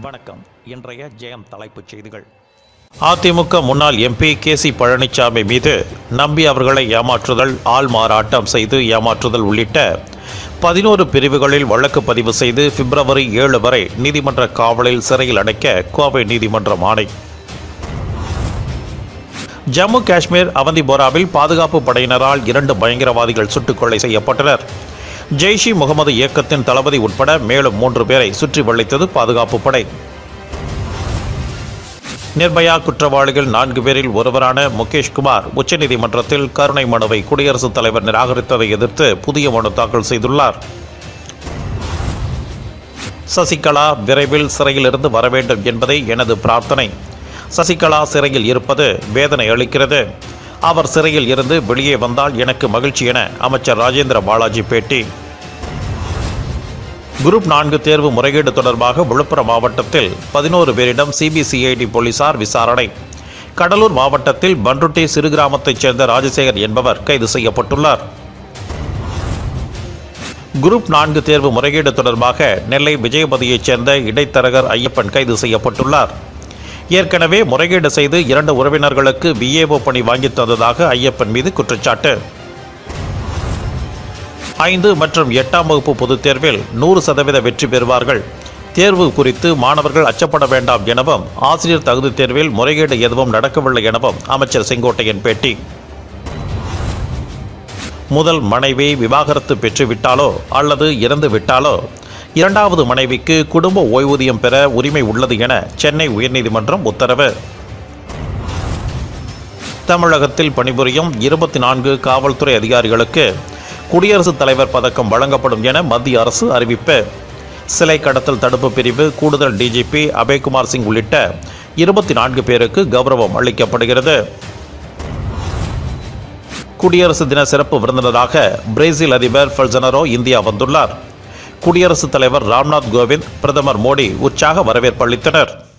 வணக்கம் இன்றைய ஜெயம் தலைப்புச் செய்திகள் அதிமுக முன்னாள் எம்பி கே சி பழனிசாமி மீது நம்பி அவர்களை ஏமாற்றுதல் ஆள் மாறாட்டம் செய்து ஏமாற்றுதல் உள்ளிட்ட பதினோரு பிரிவுகளில் வழக்கு பதிவு செய்து பிப்ரவரி ஏழு வரை நீதிமன்ற காவலில் சிறையில் அடைக்க கோவை நீதிமன்றம் ஆணை ஜம்மு காஷ்மீர் அவந்திபோராவில் பாதுகாப்பு படையினரால் இரண்டு பயங்கரவாதிகள் சுட்டுக் கொலை செய்யப்பட்டனர் ஜெய்ஷ் இ முகமது இயக்கத்தின் தளபதி உட்பட மேலும் மூன்று பேரை சுற்றி வளைத்தது பாதுகாப்பு படை நிர்பயா குற்றவாளிகள் நான்கு பேரில் ஒருவரான முகேஷ் குமார் உச்சநீதிமன்றத்தில் கருணை மனுவை குடியரசுத் தலைவர் நிராகரித்ததை எதிர்த்து புதிய மனு தாக்கல் செய்துள்ளார் சசிகலா விரைவில் சிறையிலிருந்து வர வேண்டும் என்பதே எனது பிரார்த்தனை சசிகலா சிறையில் இருப்பது வேதனை அளிக்கிறது அவர் சிறையில் இருந்து வெளியே வந்தால் எனக்கு மகிழ்ச்சி என அமைச்சர் ராஜேந்திர பாலாஜி பேட்டி குரூப் நான்கு தேர்வு முறைகேடு தொடர்பாக விழுப்புரம் மாவட்டத்தில் பதினோரு பேரிடம் சிபிசிஐடி போலீசார் விசாரணை கடலூர் மாவட்டத்தில் பன்ருட்டி சிறு கிராமத்தைச் சேர்ந்த ராஜசேகர் என்பவர் கைது செய்யப்பட்டுள்ளார் குரூப் நான்கு தேர்வு முறைகேடு தொடர்பாக நெல்லை விஜயபதியைச் சேர்ந்த இடைத்தரகர் ஐயப்பன் கைது செய்யப்பட்டுள்ளார் ஏற்கனவே முறைகேடு செய்து இரண்டு உறவினர்களுக்கு விஏஓ பணி வாங்கித் தந்ததாக ஐயப்பன் மீது குற்றச்சாட்டு ஐந்து மற்றும் எட்டாம் வகுப்பு பொதுத் தேர்வில் நூறு சதவீத வெற்றி பெறுவார்கள் தேர்வு குறித்து மாணவர்கள் அச்சப்பட வேண்டாம் எனவும் ஆசிரியர் தகுதி தேர்வில் முறைகேடு எதுவும் நடக்கவில்லை எனவும் அமைச்சர் செங்கோட்டையன் பேட்டி முதல் மனைவி விவாகரத்து பெற்றுவிட்டாலோ அல்லது இறந்து விட்டாலோ இரண்டாவது மனைவிக்கு குடும்ப ஓய்வூதியம் பெற உரிமை உள்ளது என சென்னை உயர்நீதிமன்றம் உத்தரவு தமிழகத்தில் பணிபுரியும் இருபத்தி நான்கு காவல்துறை அதிகாரிகளுக்கு குடியரசுத் தலைவர் பதக்கம் வழங்கப்படும் என மத்திய அரசு அறிவிப்பு சிலை கடத்தல் தடுப்பு பிரிவு கூடுதல் டிஜிபி அபய்குமார் சிங் உள்ளிட்ட இருபத்தி நான்கு பேருக்கு கௌரவம் அளிக்கப்படுகிறது குடியரசு தின சிறப்பு விருந்தினராக பிரேசில் அதிபர் ஃபெல்சனரோ இந்தியா வந்துள்ளார் குடியரசுத் தலைவர் ராம்நாத் கோவிந்த் பிரதமர் மோடி உற்சாக வரவேற்பு அளித்தனர்